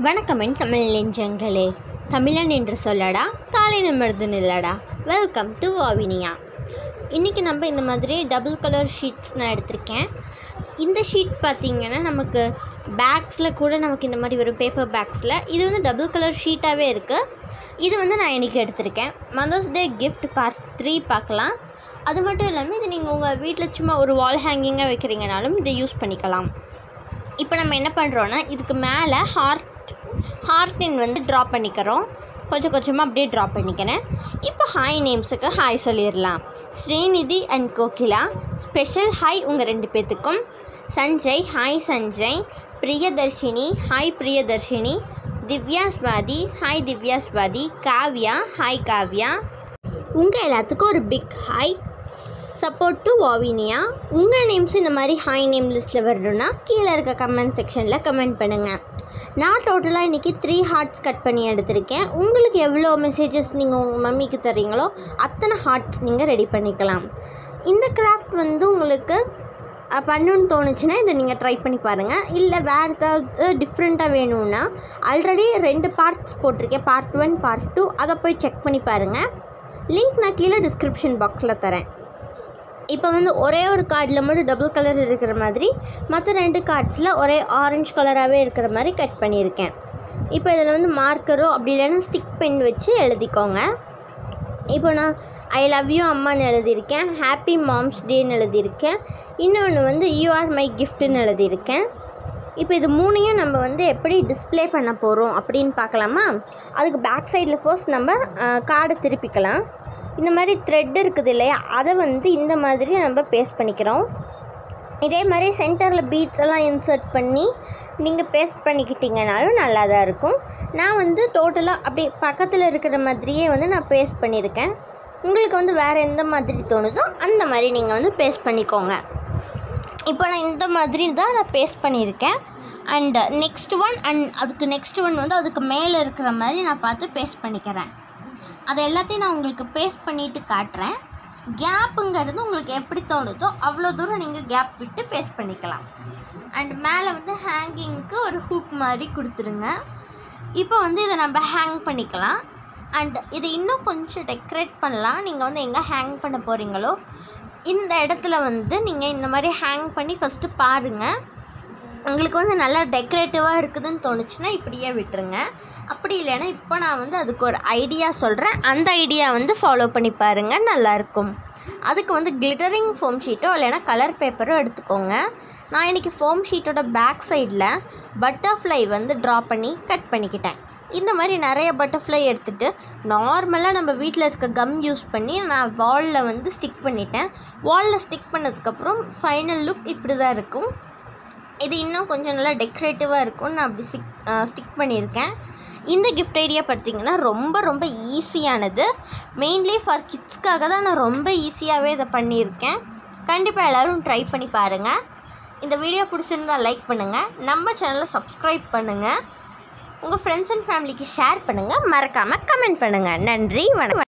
வணக்கம் என் தமிழ் நெஞ்சங்களே தமிழன் என்று சொல்லடா தாலை நிமிர்ந்து நில்லடா வெல்கம் டு வாவினியா இன்றைக்கி நம்ம இந்த மாதிரி டபுள் கலர் ஷீட்ஸ் நான் எடுத்திருக்கேன் இந்த ஷீட் பார்த்திங்கன்னா நமக்கு பேக்ஸில் கூட நமக்கு இந்த மாதிரி வரும் பேப்பர் பேக்ஸில் இது வந்து டபுள் கலர் ஷீட்டாகவே இருக்குது இது வந்து நான் இன்றைக்கி எடுத்திருக்கேன் Mother's Day gift part three பார்க்கலாம் அது மட்டும் இல்லாமல் இது நீங்கள் உங்கள் வீட்டில் சும்மா ஒரு வால் ஹேங்கிங்காக வைக்கிறீங்கனாலும் இதை யூஸ் பண்ணிக்கலாம் இப்போ நம்ம என்ன பண்ணுறோன்னா இதுக்கு மேலே ஹார்ட் ஹார்ட்டின் வந்து ட்ரா பண்ணிக்கிறோம் கொஞ்சம் கொஞ்சமாக அப்படியே ட்ரா பண்ணிக்கிறேன் இப்போ ஹாய் நேம்ஸுக்கு ஹாய் சொல்லிடலாம் Srinidhi and Kokila special hi உங்கள் ரெண்டு பேர்த்துக்கும் Sanjay hi Sanjay Priyadharshini hi Priyadharshini Divya Swathi hi Divya Swathi Kavya hi Kavya உங்கள் எல்லாத்துக்கும் ஒரு big hi support to Vavinia உங்கள் நேம்ஸ் இந்த மாதிரி ஹாய் நேம் லிஸ்ட்டில் வரணும்னா கீழே இருக்க கமெண்ட் செக்ஷனில் கமெண்ட் பண்ணுங்கள் நான் டோட்டலாக இன்றைக்கி த்ரீ ஹார்ட்ஸ் கட் பண்ணி எடுத்திருக்கேன் உங்களுக்கு எவ்வளோ மெசேஜஸ் நீங்கள் உங்கள் மம்மிக்கு தரீங்களோ அத்தனை ஹார்ட்ஸ் நீங்கள் ரெடி பண்ணிக்கலாம் இந்த கிராஃப்ட் வந்து உங்களுக்கு அஹ், பண்ணணும்னு தோணுச்சுன்னா இதை நீங்கள் ட்ரை பண்ணி பாருங்கள் இல்லை வேறு ஏதாவது டிஃப்ரெண்ட்டாக வேணும்னா ஆல்ரெடி ரெண்டு பார்ட்ஸ் போட்டிருக்கேன் பார்ட் ஒன் பார்ட் டூ அதை போய் செக் பண்ணி பாருங்கள் லிங்க் நான் கீழே டிஸ்கிரிப்ஷன் பாக்ஸில் தரேன் இப்போ வந்து ஒரே ஒரு கார்டில் மட்டும் டபுள் கலர் இருக்கிற மாதிரி மற்ற ரெண்டு கார்ட்ஸில் ஒரே ஆரஞ்சு கலராகவே இருக்கிற மாதிரி கட் பண்ணியிருக்கேன் இப்போ இதில் வந்து மார்க்கரோ அப்படி இல்லைன்னா ஸ்டிக் பென் வச்சு எழுதிக்கோங்க இப்போ நான் ஐ லவ் யூ அம்மான்னு எழுதியிருக்கேன் ஹாப்பி மாம்ஸ் டேன்னு எழுதியிருக்கேன் இன்னொன்று வந்து யூ ஆர் மை கிஃப்ட்டுன்னு எழுதியிருக்கேன் இப்போ இது மூணையும் நம்ம வந்து எப்படி டிஸ்ப்ளே பண்ண போகிறோம் அப்படின்னு பார்க்கலாமா அதுக்கு பேக் சைடில் ஃபர்ஸ்ட் நம்ம கார்டை திருப்பிக்கலாம் இந்த மாதிரி த்ரெட் இருக்குது இல்லையா அதை வந்து இந்த மாதிரி நம்ம பேஸ்ட் பண்ணிக்கிறோம் இதே மாதிரி சென்டரில் பீட்ஸ் எல்லாம் இன்சர்ட் பண்ணி நீங்கள் பேஸ்ட் பண்ணிக்கிட்டீங்கனாலும் நல்லா தான் இருக்கும் நான் வந்து டோட்டலாக அப்படி பக்கத்தில் இருக்கிற மாதிரியே வந்து நான் பேஸ்ட் பண்ணியிருக்கேன் உங்களுக்கு வந்து வேறு எந்த மாதிரி தோணுதோ அந்த மாதிரி நீங்கள் வந்து பேஸ்ட் பண்ணிக்கோங்க இப்போ நான் இந்த மாதிரி தான் நான் பேஸ்ட் பண்ணியிருக்கேன் அண்ட் நெக்ஸ்ட் ஒன் அண்ட் அதுக்கு நெக்ஸ்ட் ஒன் வந்து அதுக்கு மேலே இருக்கிற மாதிரி நான் பார்த்து பேஸ்ட் பண்ணிக்கிறேன் அது எல்லாத்தையும் நான் உங்களுக்கு பேஸ்ட் பண்ணிவிட்டு காட்டுறேன் கேப்புங்கிறது உங்களுக்கு எப்படி தோணுதோ அவ்வளோ தூரம் நீங்கள் கேப் விட்டு பேஸ்ட் பண்ணிக்கலாம் அண்ட் மேலே வந்து ஹேங்கிங்க்கு ஒரு ஹூக் மாதிரி கொடுத்துருங்க இப்போ வந்து இதை நம்ம ஹேங் பண்ணிக்கலாம் அண்ட் இதை இன்னும் கொஞ்சம் டெக்கரேட் பண்ணலாம் நீங்கள் வந்து எங்கே ஹேங் பண்ண போகிறீங்களோ இந்த இடத்துல வந்து நீங்கள் இந்த மாதிரி ஹேங் பண்ணி ஃபஸ்ட்டு பாருங்கள் உங்களுக்கு வந்து நல்லா டெக்கரேட்டிவாக இருக்குதுன்னு தோணுச்சுன்னா இப்படியே விட்டுருங்க அப்படி இல்லைன்னா இப்போ நான் வந்து அதுக்கு ஒரு ஐடியா சொல்கிறேன் அந்த ஐடியா வந்து ஃபாலோ பண்ணி பாருங்கள் நல்லாயிருக்கும் அதுக்கு வந்து கிளிட்டரிங் ஃபோம் ஷீட்டோ இல்லைன்னா கலர் பேப்பரோ எடுத்துக்கோங்க நான் இன்றைக்கி ஃபோம் ஷீட்டோட பேக் சைடில் பட்டர்ஃப்ளை வந்து ட்ரா பண்ணி கட் பண்ணிக்கிட்டேன் இந்த மாதிரி நிறைய பட்டர்ஃப்ளை எடுத்துகிட்டு நார்மலாக நம்ம வீட்டில் இருக்க கம் யூஸ் பண்ணி நான் வாலில் வந்து ஸ்டிக் பண்ணிட்டேன் வாலில் ஸ்டிக் பண்ணதுக்கப்புறம் ஃபைனல் லுக் இப்படி தான் இருக்கும் இது இன்னும் கொஞ்சம் நல்லா டெக்கரேட்டிவாக இருக்கும்னு நான் அப்படி ஸ்டிக் ஸ்டிக் பண்ணியிருக்கேன் இந்த கிஃப்ட் ஐடியா பார்த்தீங்கன்னா ரொம்ப ரொம்ப ஈஸியானது மெயின்லி ஃபார் கிட்ஸ்க்காக தான் நான் ரொம்ப ஈஸியாகவே இதை பண்ணியிருக்கேன் கண்டிப்பாக எல்லோரும் ட்ரை பண்ணி பாருங்கள் இந்த வீடியோ பிடிச்சிருந்தா லைக் பண்ணுங்கள் நம்ம சேனலை சப்ஸ்கிரைப் பண்ணுங்கள் உங்கள் ஃப்ரெண்ட்ஸ் அண்ட் ஃபேமிலிக்கு ஷேர் பண்ணுங்கள் மறக்காமல் கமெண்ட் பண்ணுங்கள் நன்றி வணக்கம்